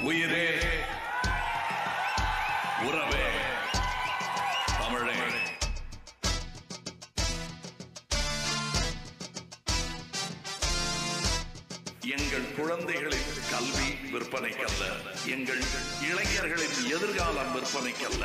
உயிரே உறவே தமிழே எங்கள் குழந்தைகளின் கல்வி விற்பனைக்கல்ல எங்கள் இளைஞர்களின் எதிர்காலம் விற்பனைக்கல்ல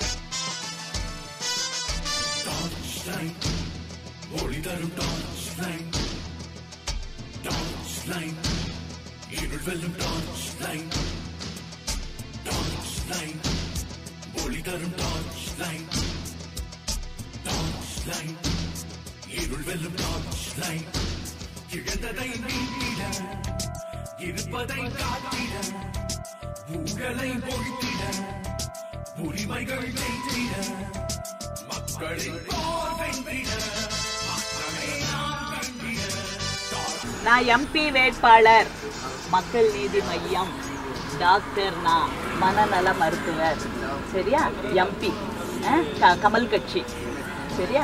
ஒளி தரும் டார்ச் லைன் டார்ச் லைன் இருள் வெல்லும் டார்ச் லைன் டார்ச் லைன் ஒளி தரும் டார்ச் லைன் டார்ச் லைன் இருள் வெல்லும் டார்ச் லைன் இழந்ததை மீட்டிட இருப்பதை காத்திட ஊழலை ஒழித்திட உரிமைகள் வென்றிட மக்களின் போர் வென்றிட மக்களை நாம் கண்டிட நான் எம்பி வேட்பாளர் மக்கள் நீதி மையம் டாக்டர் நான் மனநல மருத்துவர் சரியா எம்பி கமல் கட்சி சரியா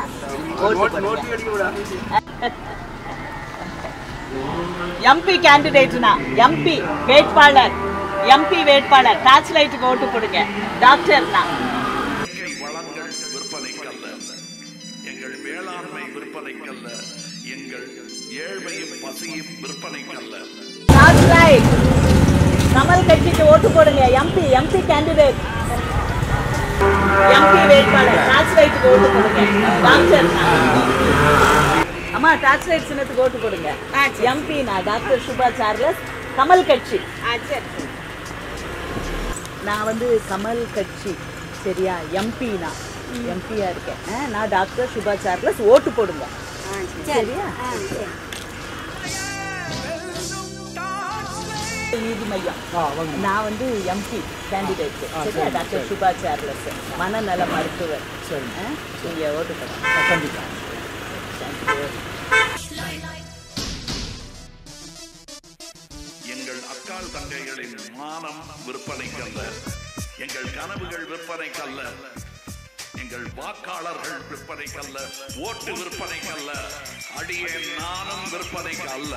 எம்பி கேண்டிடேட்னா எம்பி வேட்பாளர் எம்பி வேட்பாளர் டார்ச் லைட்டுக்கு ஓட்டு போடுங்க டாக்டர்னா இயற்கை வளங்கள் விற்பனைக்கல்ல எங்கள் வேளாண்மை விற்பனைக்கல்ல எங்கள் ஏழ்மையும் பசியும் விற்பனைக்கல்ல டார்ச் லைட் கமல் கட்சிக்கு ஓட்டு போடுங்க எம்பி எம்பி கேண்டிடேட் எம்பி வேட்பாளர் டார்ச் லைட்டுக்கு ஓட்டு போடுங்க டாக்டர் அம்மா டார்ச் லைட் சின்னத்துக்கு ஓட்டு போடுங்க எம்பி நான் டாக்டர் சுபா சார்லஸ் கமல் கட்சி நான் வந்து கமல் கட்சி சரியா எம்பி நான் எம்பியா இருக்கேன் ஆ, நான் டாக்டர் சுபா சார்லஸ் ஓட்டு போடுங்க சரியா நீதி மையம் நான் வந்து எம்பி கேண்டிடேட் சரியா டாக்டர் சுபா சார்லஸ் மனநல மருத்துவர் ஆ, நீங்க ஓட்டு போடுங்க கண்டிப்பா எங்கள் அக்கால் தங்கைகளின் மானம் விற்பனைக்கல்ல எங்கள் கனவுகள் விற்பனைக்கல்ல எங்கள் வாக்காளர்கள் விற்பனைக்கல்ல ஓட்டு விற்பனைக்கல்ல அடியே நானும் விற்பனைக்கு அல்ல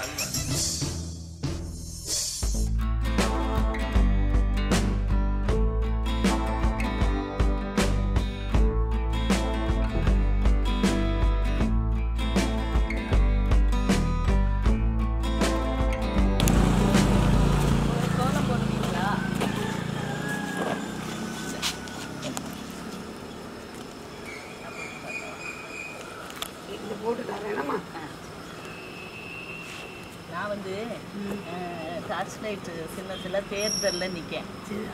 கோலம் போடுவீங்களா நான் வந்து டார்ச் லைட் சின்ன சில தேர்தலில் நிற்கேன்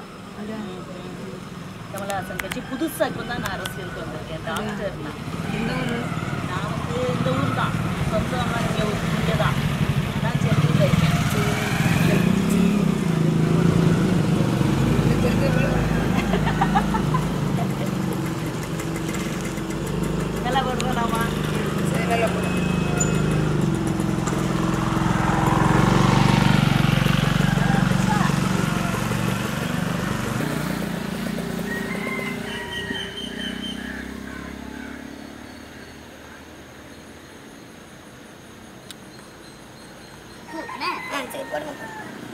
கமலஹாசன் கட்சி புதுசாக இப்போ தான் நான் அரசியலுக்கு வந்திருக்கேன் டாக்டர் நான் நான் வந்து இந்த ஊர் தான் சொந்தமாக இங்கே இங்கே தான் நான் சென்னையில் இருக்கேன் நல்லா போடுவேனாமா சரி போடுங்க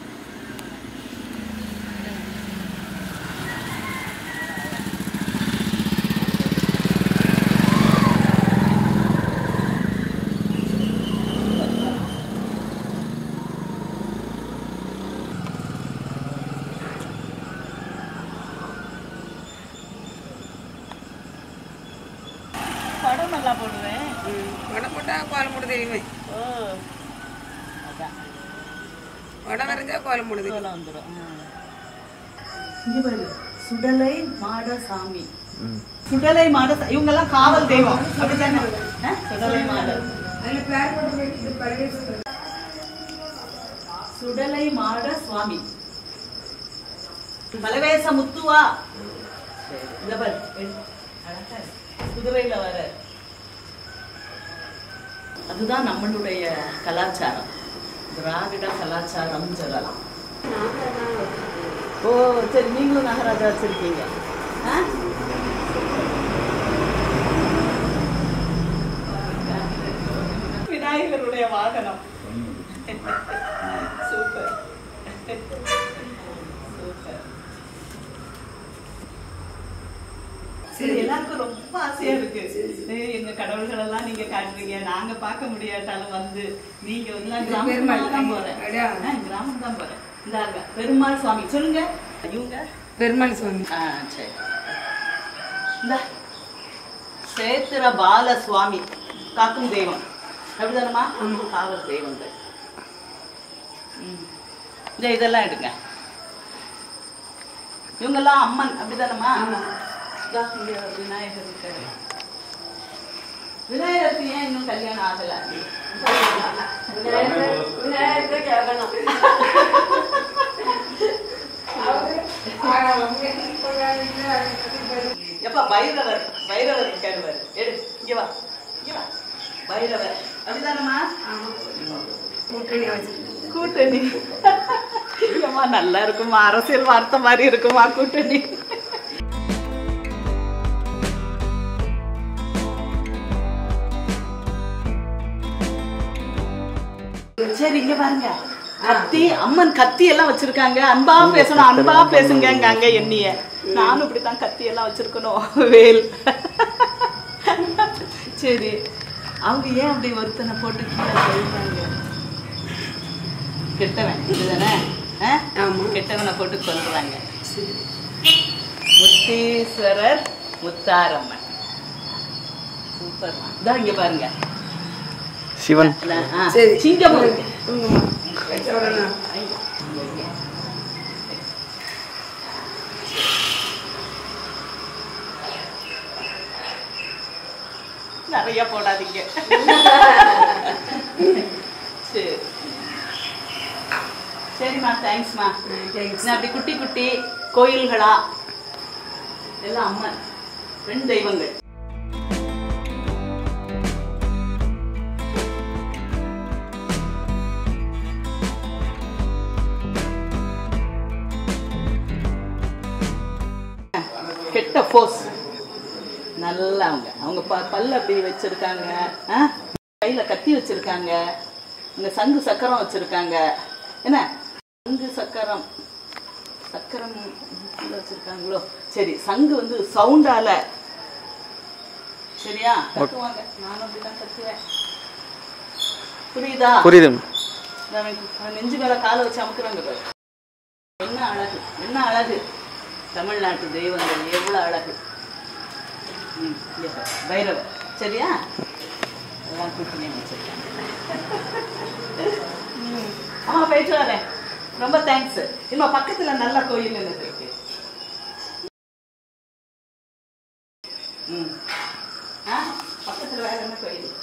படம் நல்லா போடுவேன் வடை போட்டா கோலம் போட தெரியுமே ஓ அதான் வடை வரைஞ்சா கோலம் போட தெரியும் சோளம் வந்துடும் இங்க பாரு சுடலை மாட சாமி சுடலை மாட சா- இவங்கெல்லாம் காவல் தெய்வம் அப்படித்தானே ஆ? சுடலை மாட சுடலை மாட சுவாமி பலவேச முத்துவா இந்த பாரு எடு. அழகா இருக்கு. குதிரையில வர அதுதான் நம்மளுடைய கலாச்சாரம் திராவிட கலாச்சாரம் சொல்லலாம் ஓ சரி நீங்களும் நாகராஜா வச்சிருக்கீங்க ஆ? விநாயகருடைய வாகனம் சூப்பர் சூப்பர் ஆசையா இருக்கு ஏய், எங்க கடவுள்கள் எல்லாம் நீங்க காட்டுறீங்க நாங்க பார்க்க முடியாட்டாலும் வந்து நீங்க வந்து நான் கிராமம் பெருமாள் தான் போறேன் அப்படியா? ஆ, கிராமம் தான் போறேன் இந்தாருங்க பெருமாள் சுவாமி சொல்லுங்க இவங்க பெருமாள் சுவாமி ஆ சரி இந்த சேத்திர பால சுவாமி காக்கும் தெய்வம் அப்படிதானம்மா காவல் தெய்வங்கள் ம். இந்த இதெல்லாம் எடுங்க இவங்கெல்லாம் அம்மன் அப்படிதானம்மா இதா, இங்க விநாயகர் இருக்காரு விநாயகருக்கு ஏன் இன்னும் கல்யாணம் ஆகல எப்ப பைரவர் பைரவர் இருக்காரு பாரு எடு இங்க வா இங்க வா பைரவர் அப்படிதானம்மா கூட்டணி வச்சிருக்கேன் கூட்டணி இல்லம்மா நல்லா இருக்குமா அரசியல் வார்த்தை மாதிரி இருக்குமா கூட்டணி சரி இங்க பாருங்க கத்தி அம்மன் கத்தி எல்லாம் வச்சிருக்காங்க அன்பா பேசணும் அன்பா பேசுங்கங்க என்னைய நானும் இப்படித்தான் கத்தி எல்லாம் வச்சிருக்கணும் வேல் சரி அவங்க ஏன் அப்படி ஒருத்தனை போட்டு கீழே தள்ளுறாங்க கெட்டவன் இதுதானே ஆ? ஆமா. கெட்டவனை போட்டு கொல்றாங்க முத்தீஸ்வரர் முத்தாரம்மன் சூப்பர்மா இதா இங்க பாருங்க சிவன் ஆ, சரி. சிங்கம் இருக்கு. வச்ச உடனே நிறைய போடாதீங்க சரி சரிம்மா தேங்க்ஸ்மா தேங்க்ஸ் நான் அப்படி குட்டி குட்டி கோயில்களா எல்லாம் அம்மன் பெண் தெய்வங்கள் கெட்ட போஸ் நல்லா அவங்க அவங்க ப பல்ல அப்படி வச்சிருக்காங்க ஆ? கையில கத்தி வச்சிருக்காங்க இந்த சங்கு சக்கரம் வச்சிருக்காங்க என்ன சங்கு சக்கரம் சக்கரம் கீழே வச்சிருக்காங்களோ சரி சங்கு வந்து சவுண்டால சரியா கத்துவாங்க நானும் அப்படிதான் கத்துவேன் புரியுதா புரியுது நான் அவன் நெஞ்சு மேல காலை வச்சு அமுக்குறாங்க பாரு என்ன அழகு என்ன அழகு தமிழ்நாட்டு தெய்வங்கள் எவ்வளவு அழகு ம், இங்க பாரு, பைரவர் சரியா அதெல்லாம் கூட்டணி வச்சிருக்காங்க ம். ஆமா போயிட்டு வரேன் ரொம்ப தேங்க்ஸ் இனிமே பக்கத்துல நல்ல கோயில் எனக்கு இருக்கு ம் ஆ பக்கத்துல வேற என்ன கோயில் இருக்கு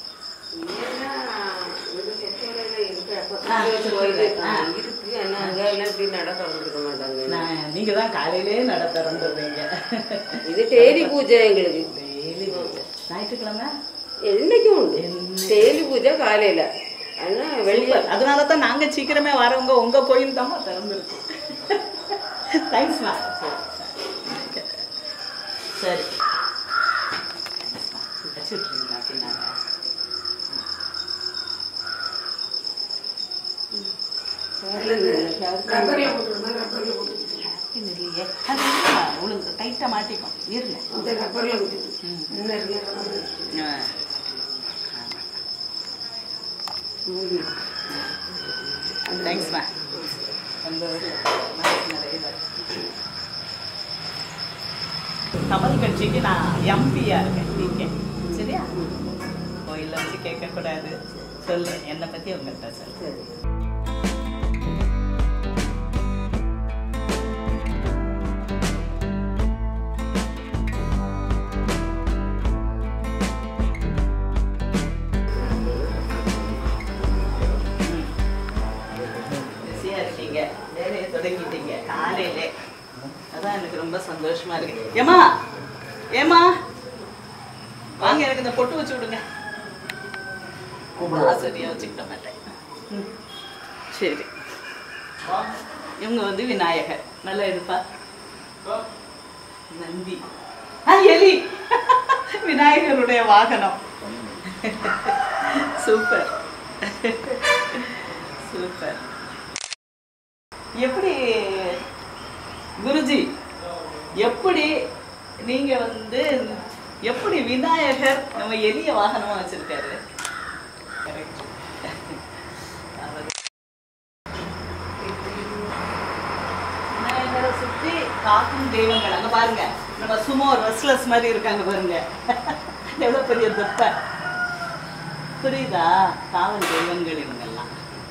நான் நீங்க தான் காலையிலே நட திறந்துடுறீங்க இது டெய்லி பூஜை எங்களுக்கு டெய்லி ஞாயிற்றுக்கிழமை என்னைக்கும் உண்டு டெய்லி பூஜை காலையில ஆனா வெளியே சூப்பர் அதனால தான் நாங்க சீக்கிரமே வரவங்க உங்க கோயில் தான் திறந்துருக்கு தேங்க்ஸ்மா சரி வச்சுட்றீங்களா பின்னாங்க ரப்பர்ல போட்டுருந்தேன் ரப்பர்ல போட்டுருக்கேன் இல்லையே அது இல்லையா, ஒழுங்கு டைட்டா மாட்டிக்கும் இருங்க இந்த ரப்பர்ல போட்டுருக்கேன் இன்னும் இருக்கு ரப்பர்ல. ஆ. தேங்க்ஸ்மா சந்தோஷம் மனசு நிறையுது. கமல் கட்சிக்கு நான் எம்பியா இருக்கேன் நீங்க சரியா கோயில்ல வச்சு கேட்க கூடாது சொல்லு என்னை பத்தி உங்கள்கிட்ட சொல்லு பிஸியா இருக்கீங்க வேலையை தொடங்கிட்டீங்க காலையிலே அதான் எனக்கு ரொம்ப சந்தோஷமா இருக்கு ஏமா ஏமா வாங்க எனக்கு இந்த பொட்டு வச்சு விடுங்க நான் சரியா வச்சுக்கிட்ட மாட்டேன் ம். சரி இவங்க வந்து விநாயகர் நல்லா எடுப்பா நந்தி ஆ எலி விநாயகருடைய வாகனம் சூப்பர் சூப்பர் எப்படி குருஜி எப்படி நீங்க வந்து எப்படி விநாயகர் நம்ம எளிய வாகனமா வச்சிருக்காரு Correct. அவர் விநாயகரை சுத்தி காக்கும் தெய்வங்கள் அங்க பாருங்க நம்ம சும்மா ரெஸ்ட்லெஸ் மாதிரி இருக்காங்க பாருங்க எவ்வளவு பெரிய துப்ப புரியுதா காவல் தெய்வங்கள் இவங்கெல்லாம்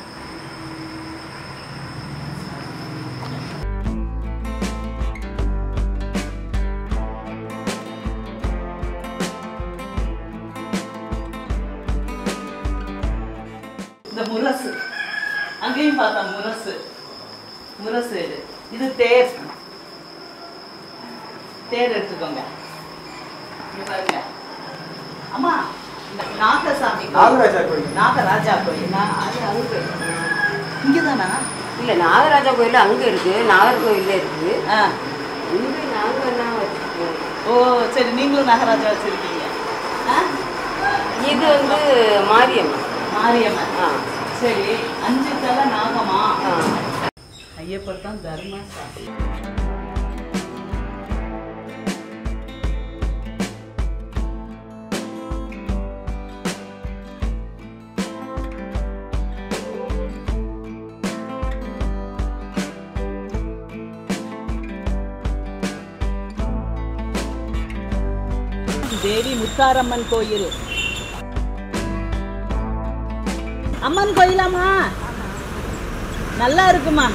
இந்த முரசு அங்கேயும் பார்த்தா முரசு முரசு இது இது தேர் தேர் எடுத்துக்கோங்க இங்க பாருங்க அம்மா இந்த நாகசாமி நாகராஜா கோயில். நாகராஜா கோயில் நா- அது அது கோயில் இங்கதானா இல்ல நாகராஜா கோயில் அங்க இருக்கு நாகர்கோயில்ல இருக்கு ஆ இங்க நாங்க என்ன வச்சிருக்கோம் ஓ சரி நீங்களும் நாகராஜா வச்சிருக்கீங்க ஆ இது வந்து மாரியம்மன் மாரியம்மன் ஆ சரி அஞ்சு தலை நாகமா ஆ ஐயப்பர் தான் தர்ம சாமி தேவி முத்தாரம்மன் கோயில் அம்மன் கோயிலாமா நல்லா இருக்குமா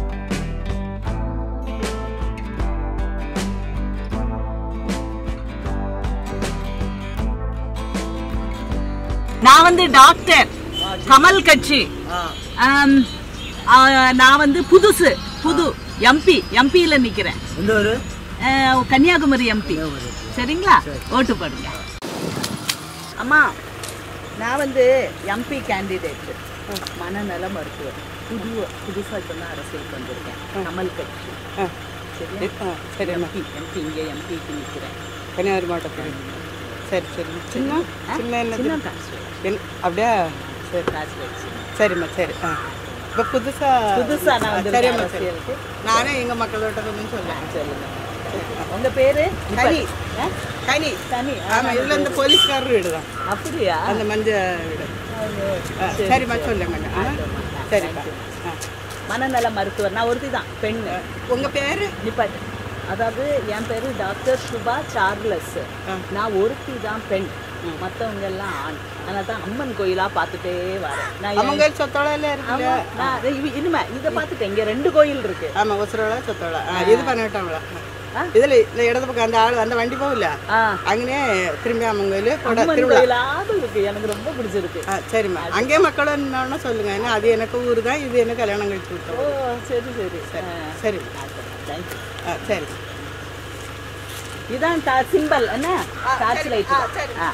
நான் வந்து டாக்டர் கமல் கட்சி ஆம், ஆ, நான் வந்து புதுசு புது எம்பி எம்பியில நிக்கிறேன் எந்த ஒரு அஹ், கன்னியாகுமரி எம்பி சரிங்களா ஓட்டு போடுங்க அம்மா நான் வந்து எம்பி கேண்டிடேட் மனநல மருத்துவர் புது புதுசாக இப்போ தான் அரசியலுக்கு வந்திருக்கேன் கமல் கட்சி சரியா சரி எம்பி எம்பி இங்கே எம்பிக்கு நிற்கிறேன் கன்னியாகுமரி மாவட்டத்தில் சரி சரி சின்ன சின்ன என்னது சின்ன காசு என் அப்படியே சரி காசு வச்சு சரிம்மா சரி ஆ இப்போ புதுசாக புதுசா நான் வந்திருக்கேன் சரிம்மா சரி அரசியலுக்கு நானே எங்கள் மக்களோட கொஞ்சம் சொல்லுவேன் சொல்லுங்க உங்க பேரு கனி. ஆ? கனி கனி ஆமாம் இதில் இந்த போலீஸ்காரர் வீடு தான் அப்படியா அந்த மஞ்ச வீடு ஆ, சரிம்மா சொல்லுங்க ஆ சரிப்பா ஆ மனநல மருத்துவர் நான் ஒருத்தி தான் பெண்ணு உங்கள் பேர் நிப்பாட்டு அதாவது என் பேரு டாக்டர் சுபா சார்லஸ் நான் ஒருத்தி தான் பெண் மத்தவங்க எல்லாம் ஆண் அதனால தான் அம்மன் கோயிலா பார்த்துட்டே வரேன் நான் என்- அவங்க சொத்தோலையில் இருக்குல்ல ஆமா, நான் இவ- இனிமே இதை பார்த்துட்டேன் இங்க ரெண்டு கோயில் இருக்கு ஆமாம் உசுரோல சொத்தோலை ஆ இது பண்ணிவிட்டாங்களா இதில் இந்த இடது பக்கம் அந்த ஆள் அந்த வண்டி போகல ஆ அங்கனே திரும்பி அம்மன் கோயில் கூட அம்மன் திருவிழா கோயிலாவது இருக்கு எனக்கு ரொம்ப பிடிச்சிருக்கு ஆ சரிம்மா அங்கேயே மக்களும் என்னன்னா சொல்லுங்க ஏன்னா அது எனக்கு ஊர் தான் இது எனக்கு கல்யாணம் கழிச்சு ஓ விட்டோம் சரி சரி சரி சரி தேங்க்யூ ஆ சரி இதான் சிம்பல் என்ன டார்ச் லைட் ஆ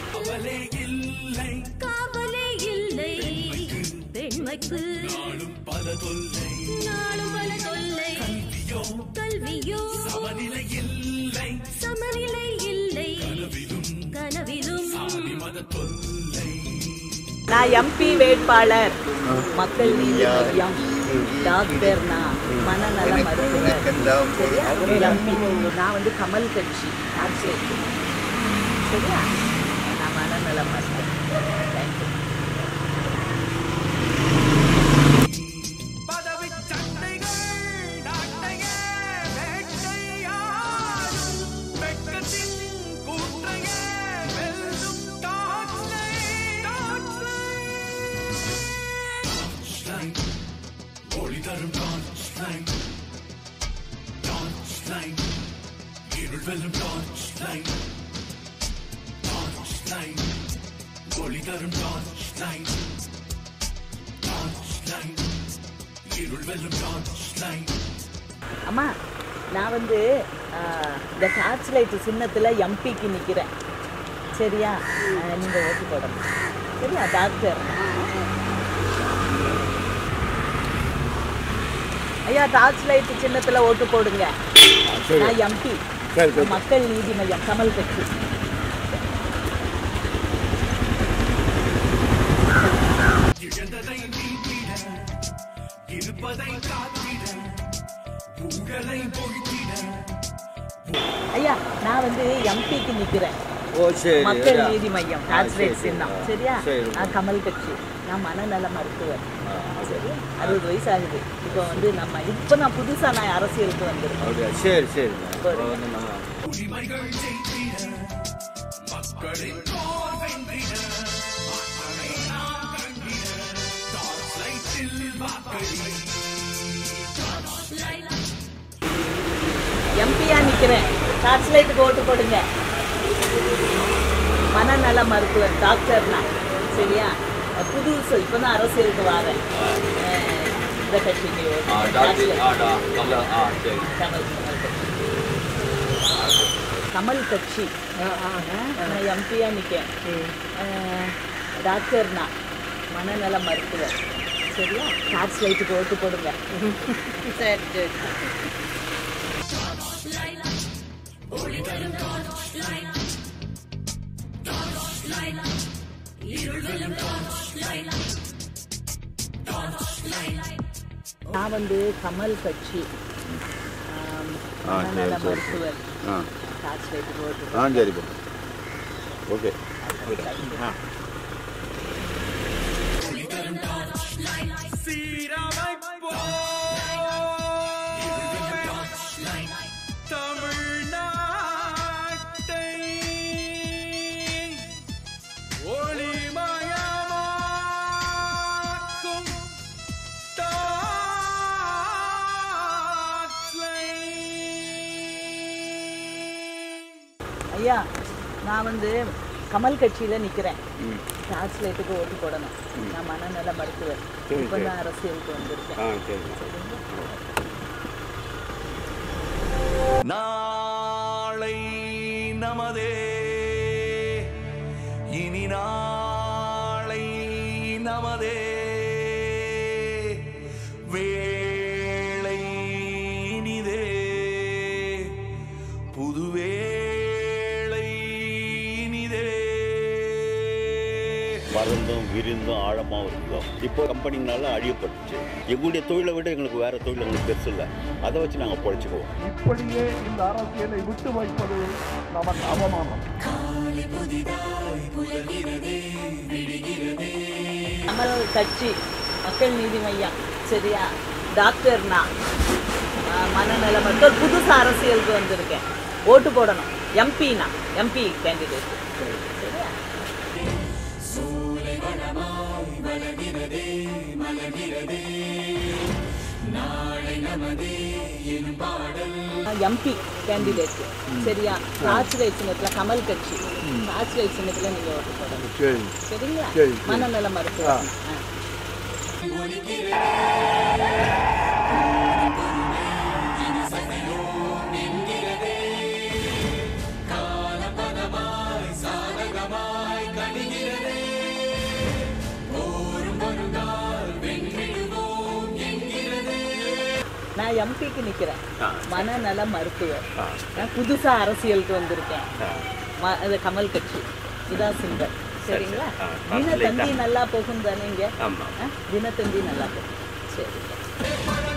காவலே இல்லை பெண்மைக்கு நாளும் பல தொல்லை கல்வியோ சமநிலை இல்லை கனவிலும் நான் எம்பி வேட்பாளர் மக்கள் நீதி மையம் டாக்டர் நான் மனநல மருத்துவர் சரியா எம்பி நான் வந்து கமல் கட்சி அரசியல் சரியா நான் மனநல மருத்துவர் தேங்க்யூ ஒளி தரும் டார்ச் லைட் டார்ச் லைட் இருள் வெல்லும் டார்ச் லைட் டார்ச் லைட் ஒளி தரும் டார்ச் லைட் டார்ச் லைட் இருள் வெல்லும் டார்ச் லைட் அம்மா நான் வந்து ஆ, இந்த டார்ச் லைட் சின்னத்தில் எம்பிக்கு நிற்கிறேன் சரியா நீங்கள் ஓட்டு போடணும் சரியா டாக்டர் ஐயா டார்ச் லைட் சின்னத்தில் ஓட்டு போடுங்க நான் எம்பி மக்கள் நீதி மையம் கமல் கட்சி இழந்ததை நீட்டிட இருப்பதை காத்திட ஊழலை பொய்த்திட ஐயா நான் வந்து எம்பிக்கு நிக்கிறேன் ஓ சரி மக்கள் சரியா? நீதி மையம் ஆ, கார்ப்பரேட் சரி, சின்னம் சரி. சரியா சரி. நான் கமல் கட்சி நான் மனநல மருத்துவர் ஆ, அப்படியா? சரியா அறுபது வயசு ஆகுது இப்போ வந்து நம்ம இப்போ நான் புதுசா நான் அரசியலுக்கு வந்திருக்கேன் அப்படியா சரி சரி சரி. வந்து நம்ம உரிமைகள் ஜெயித்திட மக்களின் போர் வென்றிட மக்களை நாம் கண்டிட டார்ச் லைட்டில் வாக்களி எம்பியா நிக்கிறேன் டார்ச் லைட்டுக்கு ஓட்டு போடுங்க மனநல மருத்துவர் டாக்டர் நான் சரியா புதுசு இப்போ தான் அரசியலுக்கு வரேன் அஹ் இந்த கட்சிக்கு ஓட்டு. ஆ Torch டாக்டர் light. ஆ டா கமலா ஆ சரி கமல் கமல் கட்சி கமல் கட்சி நான் எம்பியா நிற்கேன் டாக்டர் நான் மனநல மருத்துவர் சரியா டார்ச் லைட்டுக்கு ஓட்டு போடுங்க சரி சரி நான் வந்து கமல் கட்சி ஆம், ஆ, சரி, மனநல சரி, மருத்துவர் ஆ டார்ச் லைட்டுக்கு ஓட்டு ஆ சரிப்பா ஓகே தமிழ்நாட்டை ஒளிமயமாக்கும் ஐயா நான் வந்து கமல் கட்சியில நிக்கிறேன் டார்ச் லைட்டுக்கு ஓட்டு போடணும் நான் மனநல மருத்துவர் இப்போ தான் அரசியலுக்கு வந்திருக்கேன் ஆ சரி நாளை நமதே இனி நாளை நமதே வேளை இனிதே புது வேளை இனிதே பறந்தும் விரிந்தும் ஆழமாகவும் இருந்தோம் இப்போ கம்பெனிங்களால அழியப்பட்டுச்சு எங்களுடைய தொழிலை விட எங்களுக்கு வேற தொழில் எங்களுக்கு பெருசு இல்லை அதை வச்சு நாங்கள் பொழைச்சிக்குவோம் இப்படியே இந்த அரசியலை விட்டு வைப்பது நமக்கு அவமானம் கமல் கட்சி மக்கள் நீதி மையம் சரியா டாக்டர் நான் ஆஹ் மனநல மருத்துவர் புதுசு அரசியலுக்கு வந்திருக்கேன் ஓட்டு போடணும் எம்பி நான் எம்பி கேண்டிடேட் சரியா எம்பி கேண்டிடேட் சரியா டார்ச் லைட் சின்னத்துல கமல் கட்சி டார்ச் லைட் சின்னத்துல நீங்க ஓட்டு போடணும் சரி சரிங்களா சரி, சரி. மனநல மருத்துவர் ஆ. நான் எம்பிக்கு நிக்கிறேன் மனநல மருத்துவர் நான் புதுசா அரசியலுக்கு வந்திருக்கேன் ம- இது கமல் கட்சி இதான் சிம்பல் சரிங்களா தினத்தந்தி நல்லா போகும் தானே இங்க ஆமா. ஆ? தினத்தந்தி நல்லா போகும் சரி